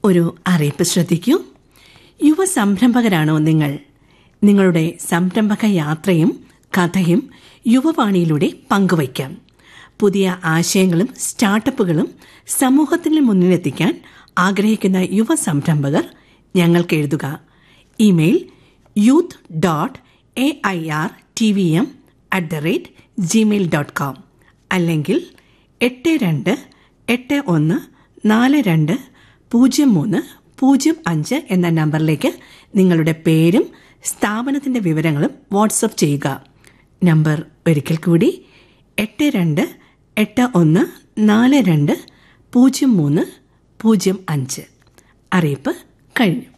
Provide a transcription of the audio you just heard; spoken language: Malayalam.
ഒരു അറിയിപ്പ് ശ്രദ്ധിക്കൂ യുവ സംരംഭകരാണോ നിങ്ങൾ നിങ്ങളുടെ സംരംഭക യാത്രയും കഥയും യുവവാണിയിലൂടെ പങ്കുവയ്ക്കാം പുതിയ ആശയങ്ങളും സ്റ്റാർട്ടപ്പുകളും സമൂഹത്തിന് മുന്നിലെത്തിക്കാൻ ആഗ്രഹിക്കുന്ന യുവ സംരംഭകർ ഞങ്ങൾക്ക് എഴുതുക email youth dot A I R T V M at the rate Gmail dot com അല്ലെങ്കിൽ എട്ട് രണ്ട് എട്ട് ഒന്ന് നാല് രണ്ട് പൂജ്യം മൂന്ന് പൂജ്യം അഞ്ച് എന്ന നമ്പറിലേക്ക് നിങ്ങളുടെ പേരും സ്ഥാപനത്തിന്റെ വിവരങ്ങളും വാട്സപ്പ് ചെയ്യുക നമ്പർ ഒരിക്കൽ കൂടി എട്ട് രണ്ട് എട്ട് ഒന്ന് നാല് രണ്ട് പൂജ്യം മൂന്ന് പൂജ്യം അഞ്ച് അറിയിപ്പ് കഴിഞ്ഞു